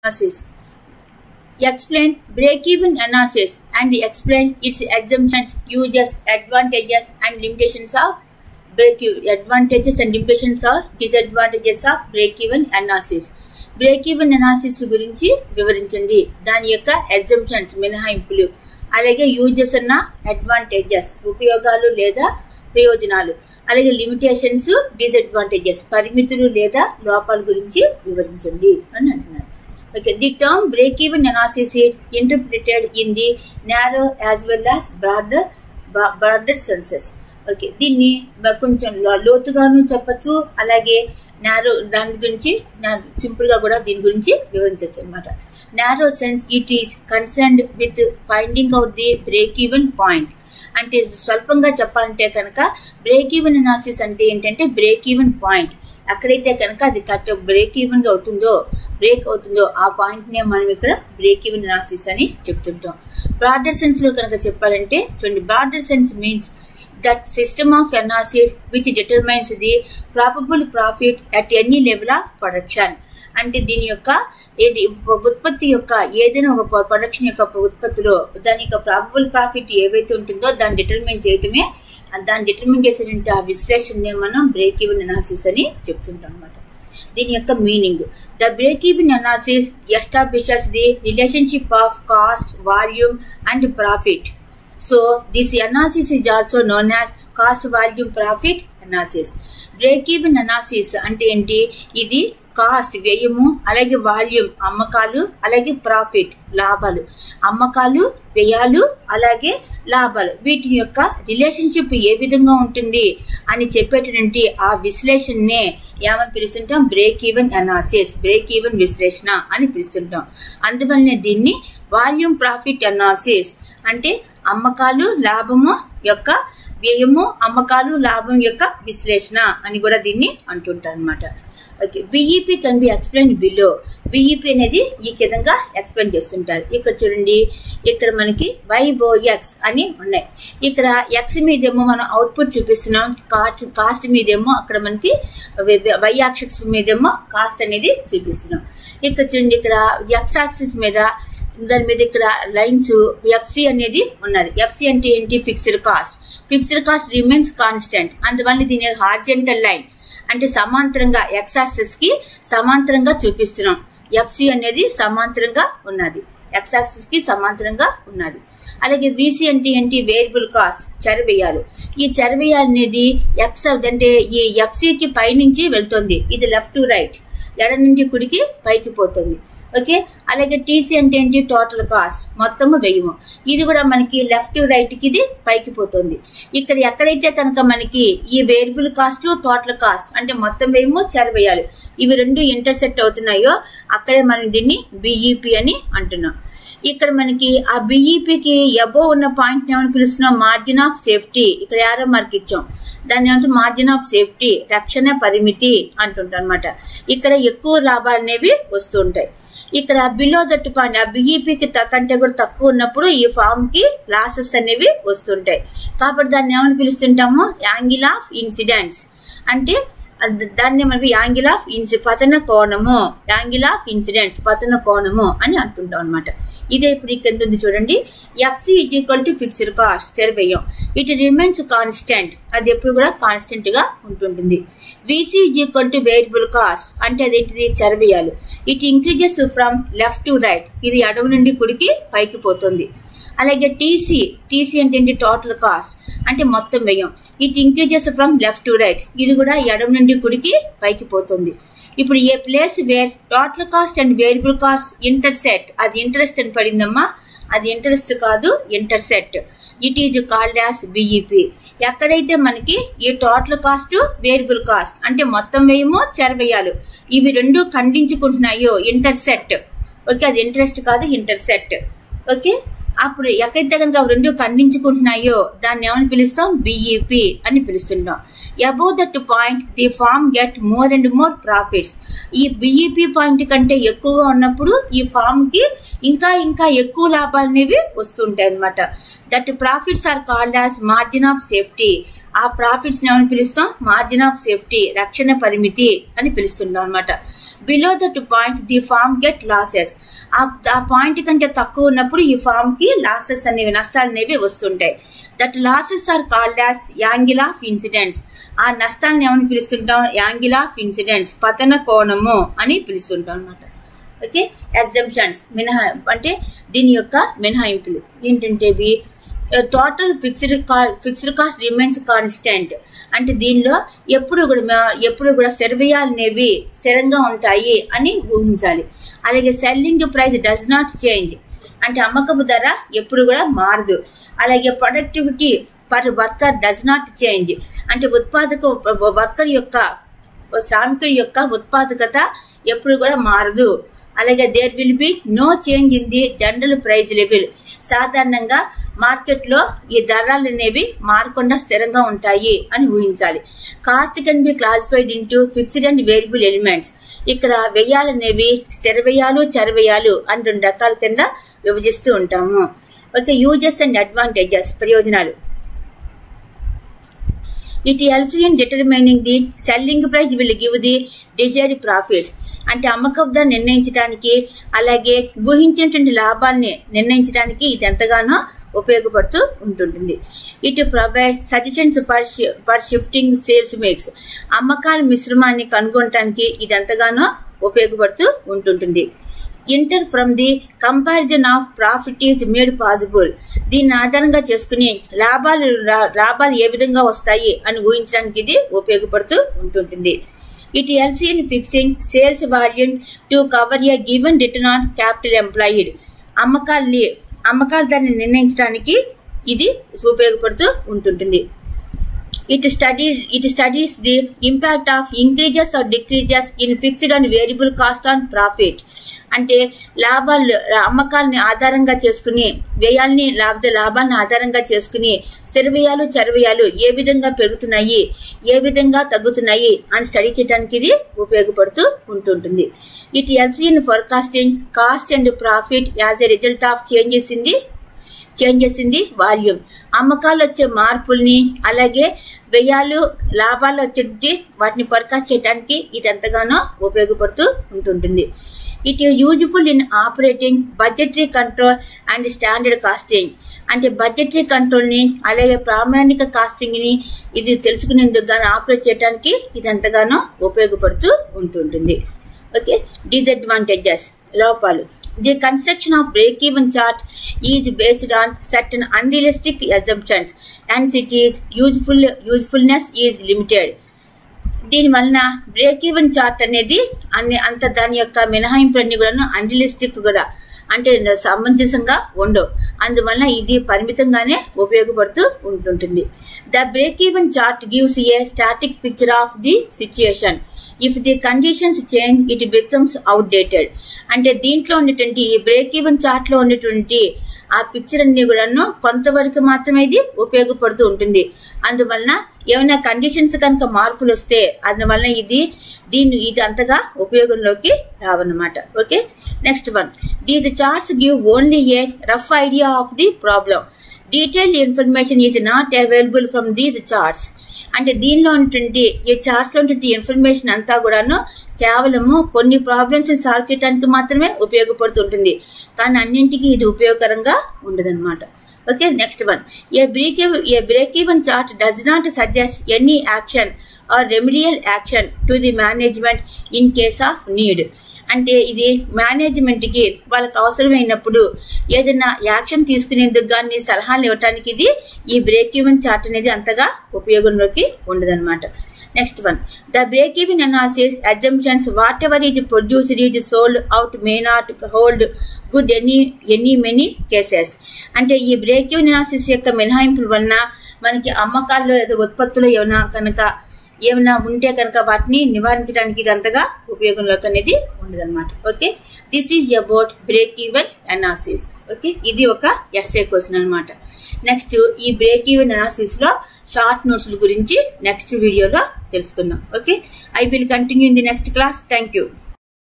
analysis. Explain break-even analysis and explain its exemptions, uses, advantages and limitations of break-even advantages and limitations or disadvantages of break-even analysis. Break even analysis గురించి వివరించండి దాని యొక్క exemptions మినహాయింపులు అలాగే uses అన్న advantages ఉపయోగాలు లేదా ప్రయోజనాలు అలాగే లిమిటేషన్స్ డిసడ్వాంటేజెస్ పరిమితులు లేదా లోపాల గురించి వివరించండి అని అంటున్నారు okay the term break even analysis is interpreted in the narrow as well as broader broader senses okay దీన్ని కొంచెం లోతుగాను చెప్పచ్చు అలాగే నారో దాని గురించి సింపుల్ గా కూడా దీని గురించి వివరించవచ్చు అనమాట narrow sense it is concerned with finding out the break even point అంటే స్వల్పంగా చెప్పాలంటే కనుక బ్రేక్ ఈవెన్ అనాలిసిస్ అంటే ఏంటంటే బ్రేక్ ఈవెన్ పాయింట్ ఎక్కడైతే కనుక అది కరెక్ట్ బ్రేక్ ఈవెన్ గా అవుతుందో బ్రేక్ అవుతుందో ఆ పాయింట్ నే మనం ఇక్కడ బ్రేక్ ఈవెన్ అనాలిసిస్ అని చెప్తుంటాం బ్రాడర్ సెన్స్ లో కనుక చెప్పాలంటే చూడండి broader sense means that system of analysis which determines the probable profit at any level of production అంటే దీని యొక్క ఏది ఉత్పత్తి యొక్క ఏదైనా ఒక ప్రొడక్షన్ యొక్క ఉత్పత్తిలో దాని యొక్క ప్రాబబుల్ ప్రాఫిట్ ఏవైతే ఉంటుందో దాన్ని డిటర్మైన్ చేయటమే దాన్ని డిటర్మైన్ చేసేటువంటి ఆ విశ్లేషణనే మనం బ్రేక్ ఈవెన్ అనాలిసిస్ అని చెప్తుంటాం అనమాట దీని యొక్క meaning the break even analysis establishes the relationship of cost volume and profit so this analysis is also known as cost volume profit analysis break even analysis అంటే ఏంటి ఇది కాస్ట్ వ్యయము అలాగే volume అమ్మకాలు అలాగే ప్రాఫిట్ లాభాలు అమ్మకాలు వ్యయాలు అలాగే లాభాలు వీటి యొక్క రిలేషన్షిప్ ఏ విధంగా ఉంటుంది అని చెప్పేటటువంటి ఆ విశ్లేషణనే ఏమని పిలుస్తుంటాం break even analysis break even విశ్లేషణ అని పిలుస్తుంటాం అందువల్లనే దీన్ని వాల్యూమ్ ప్రాఫిట్ అనాలిసిస్ అంటే అమ్మకాలు లాభము యొక్క వ్యయము అమ్మకాలు లాభం యొక్క విశ్లేషణ అని కూడా దీన్ని అంటుంటారు అనమాట okay BEP can be explain below BEP అనేది ఈ విధంగా ఎక్స్ప్లెయిన్ చేస్తుంటారు ఇక్కడ చూడండి ఇక్కడ మనకి వైఓఎక్స్ అని ఉన్నాయి ఇక్కడ ఎక్స్ మీదేమో మనం అవుట్పుట్ చూపిస్తున్నాం కాస్ట్ కాస్ట్ మీదేమో అక్కడ మనకి వై యాక్సిస్ మీదేమో కాస్ట్ అనేది చూపిస్తున్నాం ఇక్కడ చూడండి ఇక్కడ ఎక్స్ యాక్సిస్ మీద దాని మీద ఇక్కడ లైన్స్ ఎఫ్సి అనేది ఉన్నది ఎఫ్సి అంటే ఏంటి fixed cost fixed cost remains constant అందువల్ల దీని హార్జెంటల్ లైన్ అంటే సమాంతరంగా ఎక్సాక్సిస్ కి సమాంతరంగా చూపిస్తున్నాం ఎఫ్సి అనేది సమాంతరంగా ఉన్నది ఎక్సాక్సిస్ కి సమాంతరంగా ఉన్నది అలాగే వీసీ అంటే ఏంటి వేరియబుల్ కాస్ట్ చరవేయాలు ఈ చరవేయాలు అనేది ఎక్స్ అంటే ఈ ఎఫ్సికి పైనుంచి వెళ్తుంది ఇది లెఫ్ట్ టు రైట్ ఎడ నుంచి కుడికి పైకి పోతుంది ఓకే అలాగే టీసీ అంటే ఏంటి టోటల్ కాస్ట్ మొత్తము వెయ్యము ఇది కూడా మనకి లెఫ్ట్ రైట్ కి ఇది పైకి పోతుంది ఇక్కడ ఎక్కడైతే కనుక మనకి ఈ వేరియబుల్ కాస్ట్ టోటల్ కాస్ట్ అంటే మొత్తం వేయము చెరవేయాలి ఇవి రెండు ఇంటర్సెక్ట్ అవుతున్నాయో అక్కడే మనం దీన్ని బిఈపి అని అంటున్నాం ఇక్కడ మనకి ఆ బిఈపికి ఎబో ఉన్న పాయింట్ ఏమని పిలుస్తున్నాం మార్జిన్ ఆఫ్ సేఫ్టీ ఇక్కడ యారో మార్క్ ఇచ్చాం దాన్ని ఏమంటే మార్జిన్ ఆఫ్ సేఫ్టీ రక్షణ పరిమితి అంటుంటాం అనమాట ఇక్కడ ఎక్కువ లాభాలు అనేవి వస్తుంటాయి ఇక్కడ బిలో దట్ పాయింట్ ఆ బిఈపికి కంటే కూడా తక్కువ ఉన్నప్పుడు ఈ ఫామ్ కి లాసెస్ అనేవి వస్తుంటాయి కాబట్టి దాన్ని ఏమని పిలుస్తుంటాము యాంగిల్ ఆఫ్ ఇన్సిడెంట్స్ అంటే దాన్ని మనకి యాంగిల్ ఆఫ్ ఇన్సి పతన కోణము యాంగిల్ ఆఫ్ ఇన్సిడెంట్స్ పతన కోణము అని అంటుంటాం అనమాట ఇదే ఇప్పుడు ఇక్కడ ఉంది చూడండి FC is equal to fixed cost స్థిర వ్యయం ఇట్ రిమైన్స్ కాన్స్టెంట్ అది ఎప్పుడు కూడా కాన్స్టెంట్ గా ఉంటుంటుంది VC is equal to variable cost అంటే అదేంటిది చరవేయాలు it increases from left to right ఇది అడవి నుండి కుడికి పైకి పోతుంది అలాగే టీసీ టీసీ అంటే ఏంటి టోటల్ కాస్ట్ అంటే మొత్తం వ్యయం it increases from left to right ఇది కూడా ఎడమ నుండి కుడికి పైకి పోతుంది ఇప్పుడు a place where total cost and variable cost intersect అది ఇంట్రెస్ట్ అని పడిందమ్మా అది ఇంట్రెస్ట్ కాదు intersect it is called as BEP ఎక్కడైతే మనకి ఈ టోటల్ కాస్ట్ వేరియబుల్ కాస్ట్ అంటే మొత్తం వ్యయము చెరవేయాలు ఇవి రెండు ఖండించుకుంటున్నాయో ఇంటర్సెట్ ఓకే అది ఇంట్రెస్ట్ కాదు ఇంటర్సెట్ ఓకే అప్పుడు ఎక్కడైతే కనుక రెండు ఖండించుకుంటున్నాయో దాన్ని ఏమని పిలుస్తాం బిఈపి అని పిలుస్తుంటాం above that point the firm get more and more profits ఈ బిఈపి పాయింట్ కంటే ఎక్కువగా ఉన్నప్పుడు ఈ ఫార్మ్ కి ఇంకా ఇంకా ఎక్కువ లాభాలు అనేవి వస్తుంటాయి అనమాట that profits are called as margin of safety ఆ ప్రాఫిట్స్ ఏమని పిలుస్తాం మార్జిన్ ఆఫ్ సేఫ్టీ రక్షణ పరిమితి అని పిలుస్తుంటాం అనమాట below that point the firm get losses ఆ పాయింట్ కంటే తక్కువ ఉన్నప్పుడు ఈ ఫార్మ్ కి లాసెస్ అనేవి నష్టాలు అనేవి వస్తుంటాయి that losses are called as angle of incidents ఆ నష్టాలను ఏమని పిలుస్తుంటాం యాంగిల్ ఆఫ్ ఇన్సిడెంట్స్ పతన కోణము అని పిలుస్తుంటాం అనమాట ఓకే ఎగ్జంప్షన్స్ మినహా అంటే దీని యొక్క మినహాయింపులు ఏంటంటే ఇవి టోటల్ ఫిక్స్డ్ కా ఫిక్స్డ్ కాస్ట్ రిమైన్స్ కాన్స్టెంట్ అంటే దీనిలో ఎప్పుడు కూడా ఎప్పుడు కూడా స్థిరవ్యయాలు అనేవి స్థిరంగా ఉంటాయి అని ఊహించాలి అలాగే selling price does not change అంటే అమ్మకపు ధర ఎప్పుడు కూడా మారదు అలాగే productivity per worker does not change అంటే ఉత్పాదక వర్కర్ యొక్క శ్రామికుడి యొక్క ఉత్పాదకత ఎప్పుడు కూడా మారదు అలాగే there will be no change in the general price level సాధారణంగా మార్కెట్లో ఈ ధరలు అనేవి మారకుండా స్థిరంగా ఉంటాయి అని ఊహించాలి cost can be classified into fixed and variable elements ఇక్కడ వ్యయాలు అనేవి స్థిర వ్యయాలు చర వ్యయాలు అని రెండు రకాల కింద విభజిస్తూ ఉంటాము ఓకే యూజెస్ అండ్ అడ్వాంటేజెస్ ప్రయోజనాలు it helps in determining the selling price will give the desired profits అంటే అమ్మకపు ధర నిర్ణయించడానికి అలాగే ఊహించినటువంటి లాభాల్ని నిర్ణయించడానికి ఇది ఎంతగానో ఉపయోగపడుతూ ఉంటుంటుంది it provide suggestions for for shifting sales mix అమ్మకాల మిశ్రమాన్ని కనుగొనడానికి ఇది ఎంతగానో ఉపయోగపడుతూ ఉంటుంటుంది inter from the comparison of profit is made possible దీన్ని ఆధారంగా చేసుకుని లాభాలు లాభాలు ఏ విధంగా వస్తాయి అని ఊహించడానికి ఇది ఉపయోగపడుతూ ఉంటుంటుంది it helps in fixing sales volume to cover a given return on capital employed అమ్మకాల్ని అమ్మకాల ధరని నిర్ణయించడానికి ఇది ఉపయోగపడుతూ ఉంటుంటుంది it study it studies the impact of increases or decreases in fixed and variable cost on profit అంటే లాభాలు అమ్మకాలని ఆధారంగా చేసుకుని వ్యయాల్ని లాభ లాభాన్ని ఆధారంగా చేసుకుని స్థిర వ్యయాలు చరవ్యయాలు ఏ విధంగా పెరుగుతున్నాయి ఏ విధంగా తగ్గుతున్నాయి అని స్టడీ చేయడానికి ఇది ఉపయోగపడుతూ ఉంటుంటుంది it helps in forecasting cost and profit as a result of changes in the changes in the volume అమ్మకాలు వచ్చే మార్పుల్ని అలాగే వ్యయాలు లాభాలు వచ్చేటి వాటిని ఫోర్కాస్ట్ చేయడానికి ఇది ఎంతగానో ఉపయోగపడుతూ ఉంటుంటుంది it is useful in operating budgetary control and standard costing అంటే బడ్జెటరీ కంట్రోల్ని అలాగే ప్రామాణిక కాస్టింగ్ని ఇది తెలుసుకునేందుకు గాను ఆపరేట్ చేయడానికి ఇది ఎంతగానో ఉపయోగపడుతూ ఉంటుంటుంది ఓకే డిసడ్వాంటేజెస్ లోపాలు The construction of break-even chart is based on certain unrealistic assumptions and its useful usefulness is limited. దీని వలన బ్రేక్ ఈవెన్ చార్ట్ అనేది అన్ని అంత దాని యొక్క మినహాయింపులన్నీ కూడా అన్రియలిస్టిక్ కూడా అంటే సమంజసంగా ఉండవు అందువల్ల ఇది పరిమితంగానే ఉపయోగపడుతూ ఉంటుంటుంది the break even chart gives a static picture of the situation if the conditions change it becomes outdated అంటే దీంట్లో ఉన్నటువంటి ఈ బ్రేక్ ఈవెన్ చార్ట్ లో ఉన్నటువంటి ఆ పిక్చర్ అన్ని కూడాను కొంతవరకు మాత్రమే ఇది ఉపయోగపడుతూ ఉంటుంది అందువలన ఏమైనా కండిషన్స్ కనుక మార్పులు వస్తే అందువలన ఇది దీన్ని ఇది అంతగా ఉపయోగంలోకి రావన్నమాట okay next one these charts give only a rough idea of the problem detailed information is not available from these charts అంటే దీనిలో ఉన్నటువంటి ఈ చార్ట్స్ లో ఉన్నటువంటి ఇన్ఫర్మేషన్ అంతా కూడాను కేవలము కొన్ని ప్రాబ్లమ్స్ సాల్వ్ చేయడానికి మాత్రమే ఉపయోగపడుతుంటుంది కానీ అన్నింటికి ఇది ఉపయోగకరంగా ఉండదన్నమాట okay next one a break a break even chart does not suggest any action or remedial action to the management in case of need అంటే ఇది మేనేజ్మెంట్ కి వాళ్ళకి అవసరమైనప్పుడు ఏదైనా యాక్షన్ తీసుకునేందుకు కానీ సలహాలు ఇవ్వడానికి ఇది ఈ బ్రేక్ ఈవెన్ చార్ట్ అనేది అంతగా ఉపయోగంలోకి ఉండదన్నమాట next one the break even analysis assumptions whatever is produced is sold out may not hold good any any many cases అంటే ఈ బ్రేక్ ఈవెన్ అనాలిసిస్ యొక్క మినహాయింపుల వలన మనకి అమ్మకాల్లో లేదా ఉత్పత్తులు ఏమైనా కనుక ఏమైనా ఉంటే కనుక వాటిని నివారించడానికి ఇది అంతగా ఉపయోగంలోకి అనేది ఉండదన్నమాట okay this is about break even analysis okay ఇది ఒక ఎస్ఏ క్వశ్చన్ అనమాట నెక్స్ట్ ఈ బ్రేక్ ఈవెన్ అనాలిసిస్ లో షార్ట్ నోట్స్ గురించి నెక్స్ట్ వీడియోలో తెలుసుకుందాం okay I will continue in the next class thank you